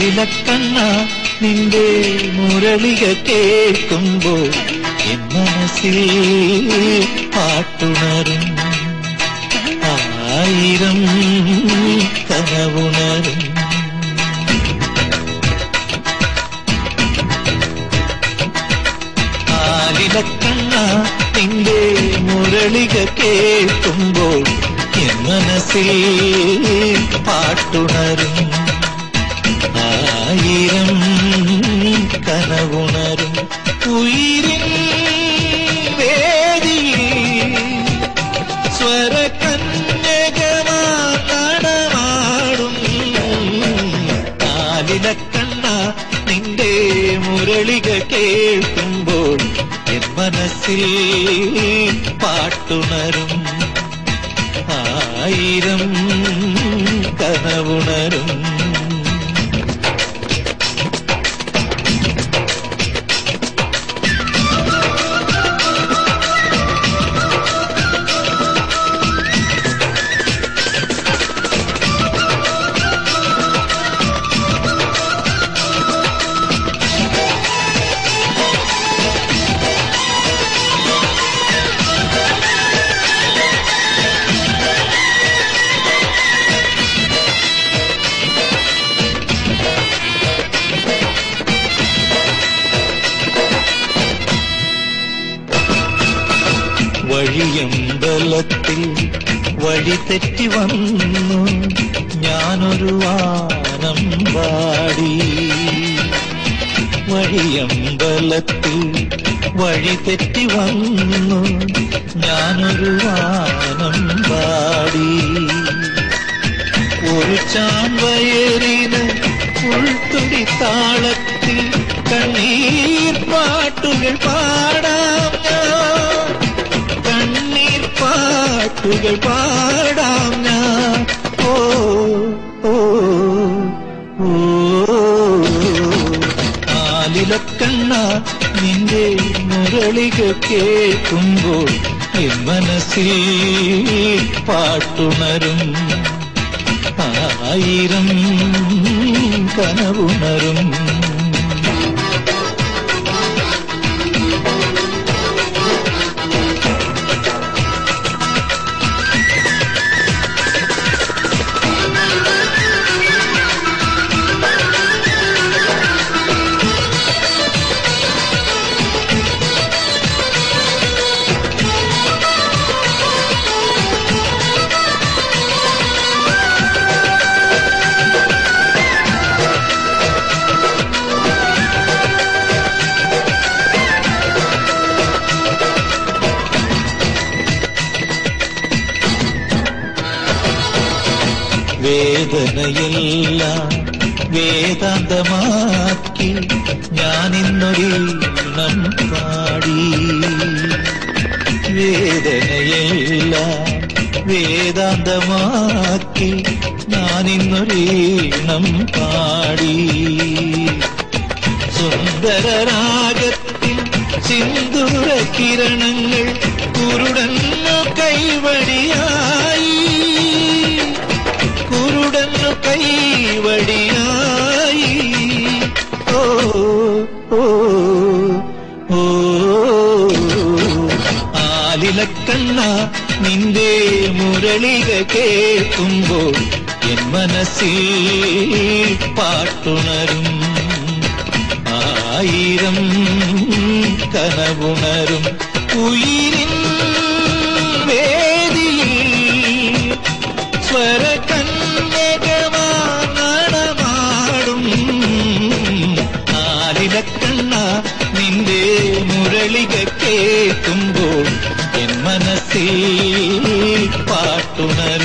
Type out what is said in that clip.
ആലിലക്കണ്ണ നിന്റെ മുരളിക കേൾക്കുമ്പോൾ എൻ മനസ്സിൽ പാട്ടുണരും ആയിരം കനവുണരും ആലിലക്കണ്ണ നിന്റെ മുരളിക കേൾക്കുമ്പോൾ എൻ മനസ്സിൽ പാട്ടുണരും ആയിരം കനവുണരും ഉയിരിൻ വേദിയിൽ സ്വരകന്യകമാ നടമാടും കാലിലക്കണ്ണ നിന്റെ മുരളിക കേൾക്കുമ്പോൾ എൻ മനസ്സിൽ പാട്ടുണരും ആയിരം കനവുണരും വഴിയമ്പലത്തിൽ വഴി തെറ്റി വന്നു ഞാനൊരു വാനം പാടി വഴിയമ്പലത്തിൽ വഴി തെറ്റി വന്നു ഞാനൊരു വാനം പാടി ഒരു ചാമ്പയറിന് ഉൾത്തുടി താളത്തിൽ കണ്ണീർ പാട്ടുകൾ പാടാം ഞാൻ കണ്ണീർ പാട്ടുകൾ പാടാം ഞാൻ ഓ ഓ ഓ ആലിലക്കണ്ണ നിന്റെ മുരളിക കേൾക്കുമ്പോൾ എൻ മനസ്സിൽ പാട്ടുണരും ആയിരം കനവുണരും വേദനയെല്ലാം വേദാന്തമാക്കി ഞാനിന്നൊരീണം പാടി വേദനയെല്ലാം വേദാന്തമാക്കി ഞാനിന്നൊരീണം പാടി സുന്ദരരാഗത്തിൽ സിന്ദൂര കിരണങ്ങൾ കുരുടന്നു കൈവടിയായി കുരുടന്നു കൈവടിയായി ഓ ഓ ഓ ആലിലക്കണ്ണ നിന്റെ മുരളിക കേൾക്കുമ്പോൾ എൻ മനസ്സിൽ പാട്ടുണരും ആയിരം കനവുണരും ഉയിരിൻ വേദിയിൽ സ്വരകന്യകമാ നടമാടും ആലിലക്കണ്ണ നിന്റെ മുരളിക കേൾക്കുമ്പോൾ എൻ മനസ്സിൽ പാട്ടുണരും